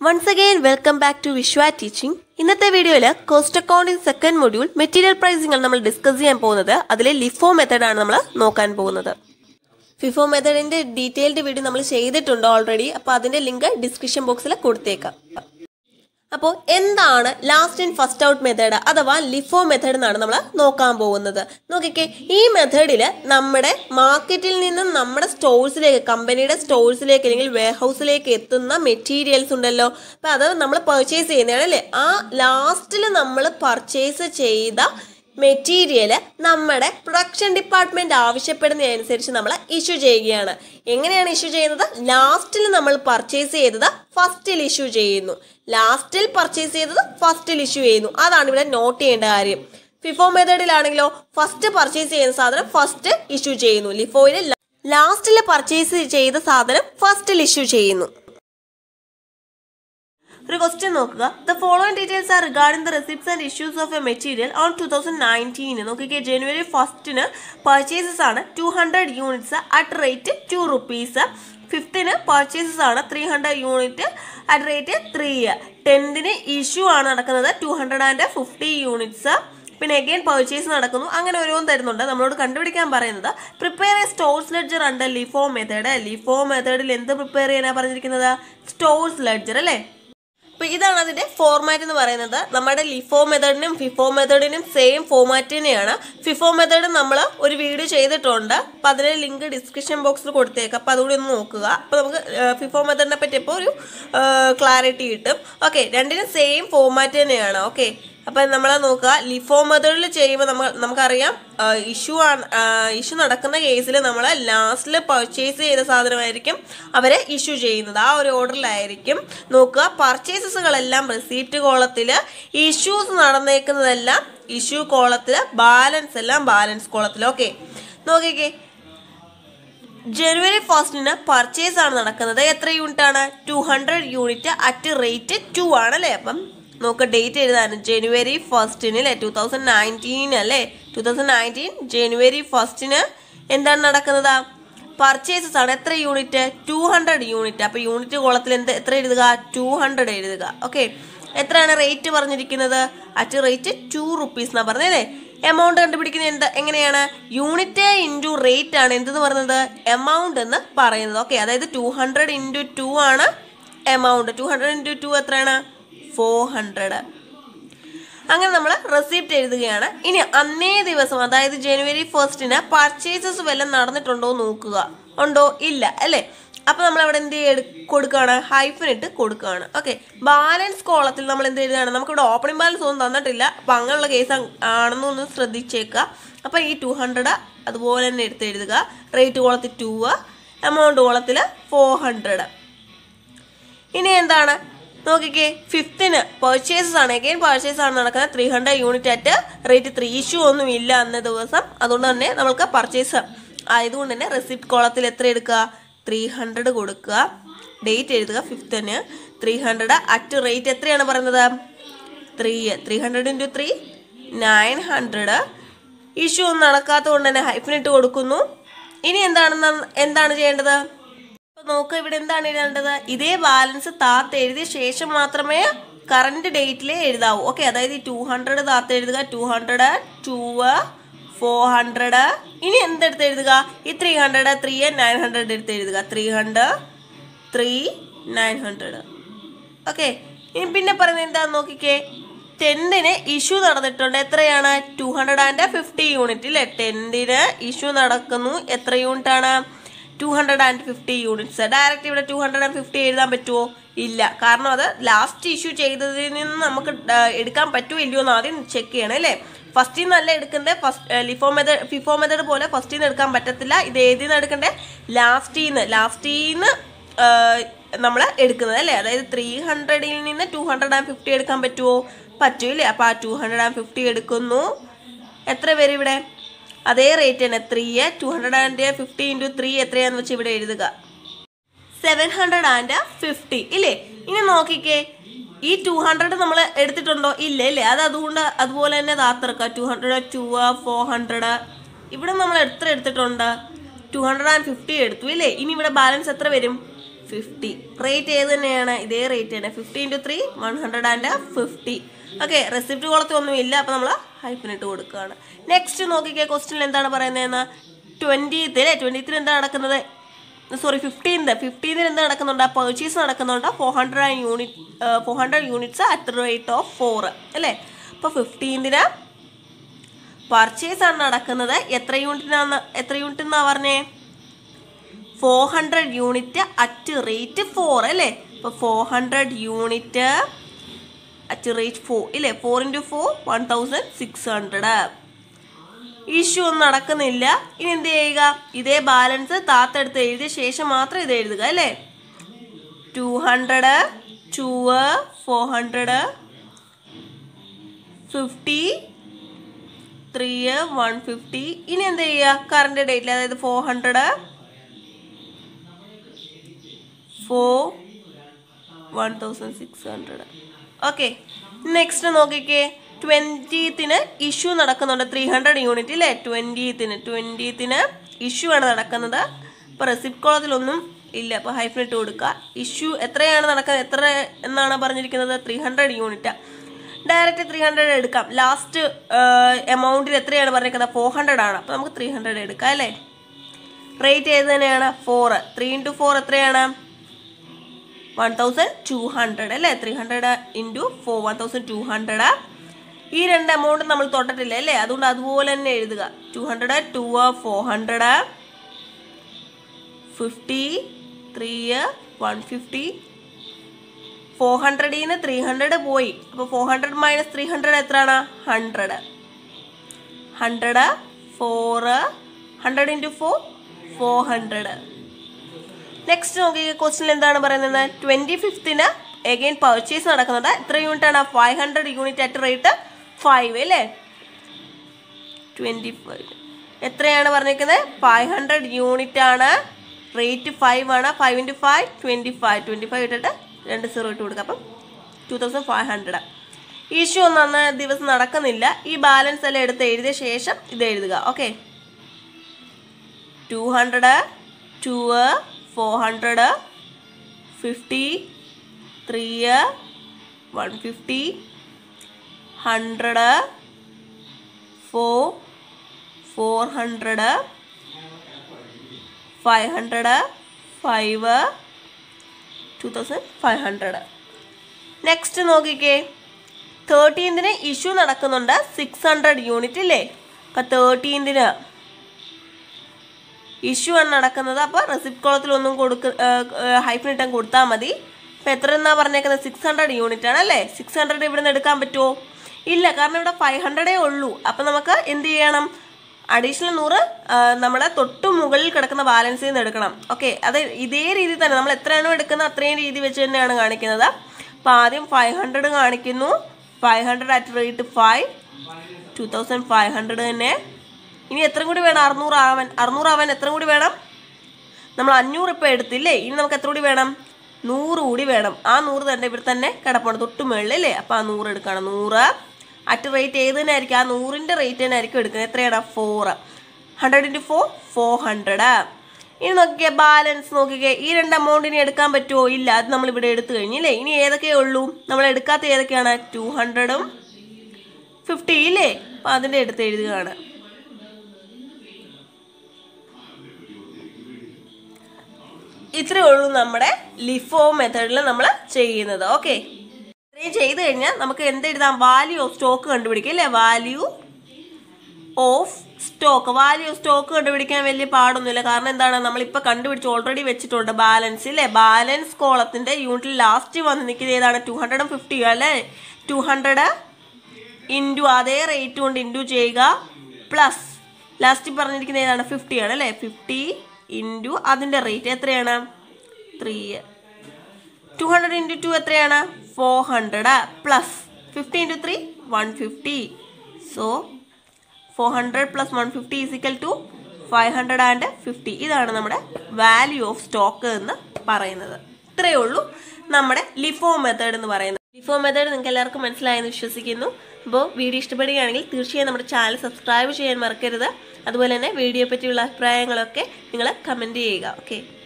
once again welcome back to Vishwa teaching ഇന്നത്തെ വീഡിയോയിൽ cost accounting second module material pricing നമ്മൾ discuss ചെയ്യാൻ പോകുന്നത് അതിലെ ലിഫോ മെത്തഡാണ് നമ്മൾ നോക്കാൻ പോകുന്നത് ഫിഫോ മെത്തഡിന്റെ ഡീറ്റെയിൽഡ് വീഡിയോ നമ്മൾ ചെയ്തിട്ടുണ്ട് ഓൾറെഡി അപ്പോൾ അതിന്റെ ലിങ്ക് ഡിസ്ക്രിപ്ഷൻ ബോക്സിൽ കൊടുത്തേക്കാം അപ്പോൾ എന്താണ് last in first out method അഥവാ ലിഫോ മെത്തേഡ് എന്നാണ് നമ്മൾ നോക്കാൻ പോകുന്നത് നോക്കിക്കേ ഈ മെത്തേഡിൽ നമ്മുടെ മാർക്കറ്റിൽ നിന്നും നമ്മുടെ സ്റ്റോഴ്സിലേക്ക് കമ്പനിയുടെ സ്റ്റോഴ്സിലേക്ക് അല്ലെങ്കിൽ വെയർഹൗസിലേക്ക് എത്തുന്ന മെറ്റീരിയൽസ് ഉണ്ടല്ലോ അപ്പം അത് നമ്മൾ പർച്ചേസ് ചെയ്യുന്നതാണ് അല്ലേ ആ ലാസ്റ്റിൽ നമ്മൾ പർച്ചേസ് ചെയ്ത മെറ്റീരിയൽ നമ്മുടെ പ്രൊഡക്ഷൻ ഡിപ്പാർട്ട്മെന്റ് ആവശ്യപ്പെടുന്നതനുസരിച്ച് നമ്മൾ ഇഷ്യൂ ചെയ്യുകയാണ് എങ്ങനെയാണ് ഇഷ്യൂ ചെയ്യുന്നത് ലാസ്റ്റിൽ നമ്മൾ പർച്ചേസ് ചെയ്തത് ഫസ്റ്റിൽ ഇഷ്യൂ ചെയ്യുന്നു ലാസ്റ്റിൽ പർച്ചേസ് ചെയ്തത് ഫസ്റ്റിൽ ഇഷ്യൂ ചെയ്യുന്നു അതാണ് ഇവിടെ നോട്ട് ചെയ്യേണ്ട കാര്യം ഫിഫോ മെത്തേഡിലാണെങ്കിലോ ഫസ്റ്റ് പർച്ചേസ് ചെയ്യുന്ന സാധനം ഫസ്റ്റ് ഇഷ്യൂ ചെയ്യുന്നു ലിഫോയിൽ ലാസ്റ്റിൽ പർച്ചേസ് ചെയ്ത സാധനം ഫസ്റ്റിൽ ഇഷ്യൂ ചെയ്യുന്നു ഒരു ക്വസ്റ്റ്യൻ നോക്കുക the following details are regarding the receipts and issues of a material on two thousand nineteen നോക്കിക്കേ ജനുവരി ഫസ്റ്റിന് പർച്ചേസസ് ആണ് two hundred units at rate two rupees ഫിഫ്ത്തിന് പർച്ചേസസ് ആണ് three hundred unit at rate three ടെൻത്തിന് issue ആണ് നടക്കുന്നത് two hundred and fifty units പിന്നെ again purchase നടക്കുന്നു അങ്ങനെ ഓരോന്നും തരുന്നുണ്ട് നമ്മളോട് കണ്ടുപിടിക്കാൻ പറയുന്നത് prepare a stores ledger under LIFO method LIFO മെത്തേഡിൽ എന്ത് പ്രിപ്പയർ ചെയ്യാനാണ് പറഞ്ഞിരിക്കുന്നത് സ്റ്റോഴ്സ് ലെഡ്ജർ അല്ലേ അപ്പൊ ഇതാണ് അതിന്റെ ഫോർമാറ്റ് എന്ന് പറയുന്നത് നമ്മുടെ ലിഫോ മെത്തേഡിനും ഫിഫോ മെത്തേഡിനും സെയിം ഫോർമാറ്റ് തന്നെയാണ് ഫിഫോ മെത്തേഡ് നമ്മൾ ഒരു വീഡിയോ ചെയ്തിട്ടുണ്ട് അപ്പൊ അതിന്റെ ലിങ്ക് ഡിസ്ക്രിപ്ഷൻ ബോക്സിൽ കൊടുത്തേക്കാം അപ്പൊ അതുകൂടി ഒന്ന് നോക്കുക അപ്പൊ നമുക്ക് ഫിഫോ മെത്തേഡിനെ പറ്റി ഇപ്പോൾ ഒരു ക്ലാരിറ്റി കിട്ടും ഓക്കെ രണ്ടിനും സെയിം ഫോർമാറ്റ് തന്നെയാണ് ഓക്കെ അപ്പൊ നമ്മൾ നോക്കുക ലിഫോ മെത്തേഡിൽ ചെയ്യുമ്പോൾ നമ്മൾ നമുക്കറിയാം ഇഷ്യൂ ആണ് ഇഷ്യൂ നടക്കുന്ന കേസിൽ നമ്മൾ ലാസ്റ്റിൽ പർച്ചേസ് ചെയ്ത സാധനമായിരിക്കും അവരെ ഇഷ്യൂ ചെയ്യുന്നത് ആ ഒരു ഓർഡറിലായിരിക്കും നോക്കുക പർച്ചേസസുകളെല്ലാം റെസീപ്റ്റ് കോളത്തിൽ ഇഷ്യൂസ് നടന്നേക്കുന്നതെല്ലാം ഇഷ്യൂ കോളത്തിൽ ബാലൻസ് എല്ലാം ബാലൻസ് കോളത്തിൽ ഓക്കെ നോക്കിക്കേ ജനുവരി ഫസ്റ്റിന് പർച്ചേസ് ആണ് നടക്കുന്നത് എത്ര യൂണിറ്റ് ആണ് two hundred unit at rate two ആണ് അല്ലേ അപ്പം നമുക്ക് ഡേറ്റ് എഴുതാനും ജനുവരി ഫസ്റ്റിന് അല്ലേ ടു തൗസൻഡ് നയൻറ്റീൻ അല്ലേ ടു തൗസൻഡ് നയൻറ്റീൻ ജനുവരി ഫസ്റ്റിന് എന്താണ് നടക്കുന്നത് പർച്ചേസസ് ആണ് എത്ര യൂണിറ്റ് ടു ഹൺഡ്രഡ് യൂണിറ്റ് അപ്പോൾ യൂണിറ്റ് കോളത്തിൽ എന്ത് എത്ര എഴുതുക ടു ഹൺഡ്രഡ് എഴുതുക ഓക്കെ എത്രയാണ് റേറ്റ് പറഞ്ഞിരിക്കുന്നത് അറ്റ് റേറ്റ് ടു റുപ്പീസ് എന്നാണ് പറഞ്ഞല്ലേ എമൗണ്ട് കണ്ടുപിടിക്കുന്നത് എന്ത് എങ്ങനെയാണ് യൂണിറ്റ് ഇൻറ്റു റേറ്റ് ആണ് എന്തെന്ന് പറയുന്നത് എമൗണ്ട് എന്ന് പറയുന്നത് ഓക്കെ അതായത് ടു ഹൺഡ്രഡ് ഇൻറ്റു ടു ആണ് amount two hundred into two എത്രയാണ് ഫോർ ഹൺഡ്രഡ് അങ്ങനെ നമ്മൾ റെസിപ്റ്റ് എഴുതുകയാണ് ഇനി അന്നേ ദിവസം അതായത് ജനുവരി ഫസ്റ്റിന് പർച്ചേസസ് വല്ലതും നടന്നിട്ടുണ്ടോ നോക്കുക ഉണ്ടോ ഇല്ല അല്ലേ അപ്പൊ നമ്മൾ അവിടെ എന്ത് ചെയ്ത് കൊടുക്കുകയാണ് ഹൈഫൻ ഇട്ട് കൊടുക്കുകയാണ് ഓക്കെ ബാലൻസ് കോളത്തിൽ നമ്മൾ എന്ത് എഴുതുകയാണ് നമുക്കിവിടെ ഓപ്പണിംഗ് ബാലൻസ് ഒന്നും തന്നിട്ടില്ല അപ്പൊ അങ്ങനെയുള്ള കേസ് ആണെന്നൊന്ന് ശ്രദ്ധിച്ചേക്കുക അപ്പൊ ഈ ടു ഹൺഡ്രഡ് അതുപോലെ തന്നെ എടുത്ത് എഴുതുക റേറ്റ് കോളത്തിൽ ടു എമൗണ്ട് കോളത്തിൽ ഫോർ ഹൺഡ്രഡ് ഇനി എന്താണ് നോക്കിക്കേ ഫിഫ്ത്തിന് പർച്ചേസസ് ആണ് അഗെയിൻ പർച്ചേസ് ആണ് നടക്കുന്നത് ത്രീ ഹൺഡ്രഡ് യൂണിറ്റ് ആയിട്ട് റേറ്റ് ത്രീ ഇഷ്യൂ ഒന്നും ഇല്ല അന്ന ദിവസം അതുകൊണ്ട് തന്നെ നമുക്ക് പർച്ചേസ് ആയതുകൊണ്ട് തന്നെ റെസിപ്റ്റ് കോളത്തിൽ എത്ര എടുക്കുക ത്രീ ഹൺഡ്രഡ് കൊടുക്കുക ഡേറ്റ് എഴുതുക ഫിഫ്ത്തിന് ത്രീ ഹൺഡ്രഡ് അറ്റ് റേറ്റ് എത്രയാണ് പറയുന്നത് three three hundred into three nine hundred issue ഒന്നും നടക്കാത്തത് കൊണ്ട് തന്നെ ഹൈഫിനിട്ട് കൊടുക്കുന്നു ഇനി എന്താണ് എന്താണ് ചെയ്യേണ്ടത് നോക്കുക ഇവിടെ എന്താണ് എഴുതേണ്ടത് ഇതേ ബാലൻസ് താത്ത് എഴുതിയ ശേഷം മാത്രമേ കറണ്ട് ഡേറ്റിൽ എഴുതാവൂ ഓക്കെ അതായത് ഈ ടു ഹൺഡ്രഡ് താത്ത് എഴുതുക two hundred two four hundred ഇനി എന്തെടുത്ത് എഴുതുക ഈ three hundred three nine hundred എടുത്ത് എഴുതുക three hundred three nine hundred okay ഇനി പിന്നെ പറയുന്നത് എന്താണെന്ന് നോക്കിക്കേ ടെൻത്തിന് ഇഷ്യൂ നടന്നിട്ടുണ്ട് എത്രയാണ് two hundred and fifty unit അല്ലേ ടെൻത്തിന് ഇഷ്യൂ നടക്കുന്നു എത്ര യൂണിറ്റ് ആണ് two hundred and fifty units direct ഇവിടെ ടു ഹൺഡ്രഡ് ആൻഡ് ഫിഫ്റ്റി എഴുതാൻ പറ്റുമോ ഇല്ല കാരണം അത് ലാസ്റ്റ് ഇഷ്യൂ ചെയ്തതിൽ നിന്ന് നമുക്ക് എടുക്കാൻ പറ്റുമോ ഇല്ലയോ എന്ന് ആദ്യം ചെക്ക് ചെയ്യണം അല്ലേ ഫസ്റ്റിൽ നിന്നല്ല എടുക്കേണ്ടത് first LIFO method FIFO method പോലെ ഫസ്റ്റിൽ നിന്ന് എടുക്കാൻ പറ്റത്തില്ല ഇത് ഏതിൽ നിന്ന് എടുക്കേണ്ടത് ലാസ്റ്റിൽ നിന്ന് ലാസ്റ്റിൽ നിന്ന് നമ്മൾ എടുക്കുന്നത് അല്ലേ അതായത് ത്രീ ഹൺഡ്രഡിൽ നിന്ന് ടു ഹൺഡ്രഡ് ആൻഡ് ഫിഫ്റ്റി എടുക്കാൻ പറ്റുമോ പറ്റൂല്ലേ അപ്പോൾ ആ ടു ഹൺഡ്രഡ് ആൻഡ് ഫിഫ്റ്റി എടുക്കുന്നു എത്ര പേര് ഇവിടെ അതേ റേറ്റ് തന്നെ three two hundred and fifty into three എത്രയാന്ന് വെച്ച് ഇവിടെ എഴുതുക സെവൻ ഹൺഡ്രഡ് ആൻഡ് ഫിഫ്റ്റി ഇല്ലേ ഇനി നോക്കിക്കേ ഈ ടു ഹൺഡ്രഡ് നമ്മൾ എടുത്തിട്ടുണ്ടോ ഇല്ല ഇല്ലേ അത് അതുകൊണ്ട് അതുപോലെ തന്നെ താത്തിറക്കുക two hundred two four hundred ഇവിടെ നമ്മൾ എത്ര എടുത്തിട്ടുണ്ട് ടു ഹൺഡ്രഡ് ആൻഡ് ഫിഫ്റ്റി എടുത്തു ഇല്ലേ ഇനി ഇവിടെ ബാലൻസ് എത്ര വരും ഫിഫ്റ്റി റേറ്റ് ഏത് തന്നെയാണ് ഇതേ റേറ്റ് തന്നെ fifty into three one hundred and fifty okay receipt കോളത്തിൽ ഒന്നും ഇല്ല അപ്പോൾ നമ്മൾ ഹൈഫിനിട്ട് കൊടുക്കുകയാണ് നെക്സ്റ്റ് നോക്കിക്കേ ക്വസ്റ്റ്യൻ എന്താണ് പറയുന്നതെന്ന് ട്വൻറ്റീത്ത് അല്ലേ ട്വൻറ്റീത്തിന് എന്താ നടക്കുന്നത് സോറി ഫിഫ്റ്റീൻത് ഫിഫ്റ്റീനിൽ എന്ത് നടക്കുന്നുണ്ട് പർച്ചേസ് നടക്കുന്നുണ്ട് four hundred unit four hundred units at rate of four അല്ലേ അപ്പോൾ ഫിഫ്റ്റീൻതിന് പർച്ചേസ് ആണ് നടക്കുന്നത് എത്ര യൂണിറ്റിനാണ് എത്ര യൂണിറ്റ് എന്നാ പറഞ്ഞേ four hundred unit at rate four അല്ലേ അപ്പോൾ four hundred unit at rate four ഇല്ലേ four into four one thousand six hundred issue ഒന്നും നടക്കുന്നില്ല ഇനി എന്ത് ചെയ്യുക ഇതേ ബാലൻസ് താത്തെടുത്ത് എഴുതിയ ശേഷം മാത്രം ഇത് എഴുതുക അല്ലേ two hundred two four hundred fifty three one fifty ഇനി എന്ത് ചെയ്യുക കറണ്ട് ഡേറ്റിൽ അതായത് four hundred four one thousand six hundred okay next നോക്കിക്കേ ട്വൻറ്റീത്തിന് ഇഷ്യൂ നടക്കുന്നുണ്ട് ത്രീ ഹൺഡ്രഡ് യൂണിറ്റ് ഇല്ലേ ട്വൻറ്റീത്തിന് ട്വൻറ്റീത്തിന് ഇഷ്യൂ ആണ് നടക്കുന്നത് ഇപ്പോൾ റെസിപ്റ്റ് കോളത്തിലൊന്നും ഇല്ല അപ്പോൾ ഹൈഫിൻ ഇട്ട് കൊടുക്കുക ഇഷ്യൂ എത്രയാണ് നടക്കുന്നത് എത്ര എന്നാണ് പറഞ്ഞിരിക്കുന്നത് three hundred unit direct three hundred എടുക്കാം ലാസ്റ്റ് എമൗണ്ടിൽ എത്രയാണ് പറഞ്ഞിരിക്കുന്നത് ഫോർ ഹൺഡ്രഡ് ആണ് അപ്പോൾ നമുക്ക് ത്രീ ഹൺഡ്രഡ് എടുക്കാം അല്ലേ റേറ്റ് ഏത് തന്നെയാണ് ഫോർ ത്രീ ഇൻറ്റു ഫോർ എത്രയാണ് വൺ തൗസൻഡ് ടു ഹൺഡ്രഡ് അല്ലേ three hundred into four one thousand two hundred ഈ രണ്ട് എമൗണ്ട് നമ്മൾ തൊട്ടിട്ടില്ല അല്ലേ അതുകൊണ്ട് അതുപോലെ തന്നെ എഴുതുക two hundred two four hundred fifty three one fifty four ഹൺഡ്രഡിൽ നിന്ന് ത്രീ ഹൺഡ്രഡ് പോയി അപ്പോൾ four hundred minus three hundred എത്രയാണ് hundred hundred four hundred into four four hundred next നോക്കി ക്വസ്റ്റിൽ എന്താണ് പറയുന്നത് ട്വൻറ്റി ഫിഫ്ത്തിന് എഗെയിൻ പർച്ചേസ് നടക്കുന്നുണ്ട് എത്ര യൂണിറ്റ് ആണ് five hundred unit at rate five അല്ലേ ട്വൻറ്റി ഫൈവ് എത്രയാണ് പറഞ്ഞിരിക്കുന്നത് ഫൈവ് ഹൺഡ്രഡ് യൂണിറ്റ് ആണ് റേറ്റ് ഫൈവ് ആണ് five into five twenty five twenty five ഇട്ടിട്ട് രണ്ട് സീറോ ഇട്ട് കൊടുക്കുക അപ്പം two thousand five hundred issue ഒന്നും അന്ന് ദിവസം നടക്കുന്നില്ല ഈ ബാലൻസ് എല്ലാം എടുത്ത് എഴുതിയ ശേഷം ഇത് എഴുതുക okay two hundred two four hundred fifty three one fifty hundred four four hundred five hundred five two thousand five hundred next നോക്കിക്കേ തേർട്ടീൻതിന് ഇഷ്യൂ നടക്കുന്നുണ്ട് സിക്സ് ഹൺഡ്രഡ് യൂണിറ്റ് ഇല്ലേ അപ്പം തേർട്ടീൻതിന് ഇഷ്യൂ ആണ് നടക്കുന്നത് അപ്പോൾ റെസിപ്റ്റ് കോളത്തിലൊന്നും കൊടുക്ക ഹൈഫിൻ ഇട്ടാൻ കൊടുത്താൽ മതി അപ്പം എത്ര എന്നാ പറഞ്ഞേക്കുന്നത് സിക്സ് ഹൺഡ്രഡ് യൂണിറ്റ് ആണ് അല്ലേ സിക്സ് ഹൺഡ്രഡ് ഇവിടെ നിന്ന് എടുക്കാൻ പറ്റുമോ ഇല്ല കാരണം ഇവിടെ ഫൈവ് ഹൺഡ്രഡേ ഉള്ളൂ അപ്പം നമുക്ക് എന്ത് ചെയ്യണം അഡീഷണൽ നൂറ് നമ്മളെ തൊട്ട് മുകളിൽ കിടക്കുന്ന ബാലൻസിൽ നിന്ന് എടുക്കണം ഓക്കെ അത് ഇതേ രീതിയിൽ തന്നെ നമ്മൾ എത്രയാണോ എടുക്കുന്നത് അത്രയും രീതി വെച്ച് തന്നെയാണ് കാണിക്കുന്നത് അപ്പം ആദ്യം ഫൈവ് ഹൺഡ്രഡ് കാണിക്കുന്നു five hundred at rate five two thousand five hundred തന്നെ ഇനി എത്ര കൂടി വേണം അറുന്നൂറ് ആവാൻ അറുന്നൂറ് ആവാൻ എത്ര കൂടി വേണം നമ്മൾ അഞ്ഞൂറ് ഇപ്പം എടുത്തില്ലേ ഇനി നമുക്ക് എത്ര കൂടി വേണം നൂറ് കൂടി വേണം ആ നൂറ് തന്നെ ഇവിടെ തന്നെ കിടപ്പുണ്ട് തൊട്ട് മുകളിൽ അല്ലേ അപ്പോൾ ആ നൂറ് എടുക്കണം നൂറ് അറ്റ് റേറ്റ് ഏത് തന്നെ ആയിരിക്കും ആ നൂറിൻ്റെ റേറ്റ് തന്നെ ആയിരിക്കും എടുക്കുന്നത് എത്രയാണ് four hundred into four four hundred ഇനി നോക്കിക്കേ ബാലൻസ് നോക്കിക്കേ ഈ രണ്ട് എമൗണ്ടിന് എടുക്കാൻ പറ്റുമോ ഇല്ല അത് നമ്മൾ ഇവിടെ എടുത്തു കഴിഞ്ഞില്ലേ ഇനി ഏതൊക്കെയേ ഉള്ളൂ നമ്മൾ എടുക്കാത്ത ഏതൊക്കെയാണ് ടു ഹൺഡ്രഡും ഫിഫ്റ്റി ഇല്ലേ അപ്പം അതിൻ്റെ എടുത്ത് എഴുതുകയാണ് ഇത്രയേ ഉള്ളൂ നമ്മുടെ ലിഫോ മെത്തേഡിൽ നമ്മൾ ചെയ്യുന്നത് ഓക്കെ ഇത്രയും ചെയ്ത് കഴിഞ്ഞാൽ നമുക്ക് എന്ത് എഴുതാം വാല്യൂ ഓഫ് സ്റ്റോക്ക് കണ്ടുപിടിക്കും അല്ലേ value of stock value of stock കണ്ടുപിടിക്കാൻ വലിയ പാടൊന്നുമില്ല കാരണം എന്താണ് നമ്മളിപ്പോൾ കണ്ടുപിടിച്ച് ഓൾറെഡി വെച്ചിട്ടുണ്ട് ബാലൻസ് ഇല്ലേ ബാലൻസ് കോളത്തിൻ്റെ യൂണിറ്റിൽ ലാസ്റ്റ് വന്ന് നിൽക്കുന്നത് ഏതാണ് ടു ഹൺഡ്രഡ് ഫിഫ്റ്റി അല്ലേ ടു ഹൺഡ്രഡ് ഇൻറ്റു അതേ റേറ്റ് കൊണ്ട് ഇൻറ്റു ചെയ്യുക പ്ലസ് ലാസ്റ്റ് പറഞ്ഞിരിക്കുന്നത് ഏതാണ് ഫിഫ്റ്റി ആണ് അല്ലേ ഫിഫ്റ്റി ഇൻറ്റു അതിൻ്റെ റേറ്റ് എത്രയാണ് three two hundred into two എത്രയാണ് four hundred plus fifty into three one fifty so four hundred plus one fifty is equal to five hundred and fifty ഇതാണ് നമ്മുടെ value of stock എന്ന് പറയുന്നത് ഇത്രയേ ഉള്ളൂ നമ്മുടെ ലിഫോ മെത്തേഡ് എന്ന് പറയുന്നത് ലിഫോ മെത്തേഡ് നിങ്ങൾക്ക് എല്ലാവർക്കും മനസ്സിലായെന്ന് വിശ്വസിക്കുന്നു അപ്പോൾ വീഡിയോ ഇഷ്ടപ്പെടുകയാണെങ്കിൽ തീർച്ചയായും നമ്മുടെ ചാനൽ സബ്സ്ക്രൈബ് ചെയ്യാൻ മറക്കരുത് അതുപോലെ തന്നെ വീഡിയോ പറ്റിയുള്ള അഭിപ്രായങ്ങളൊക്കെ നിങ്ങൾ കമൻറ്റ് ചെയ്യുക ഓക്കെ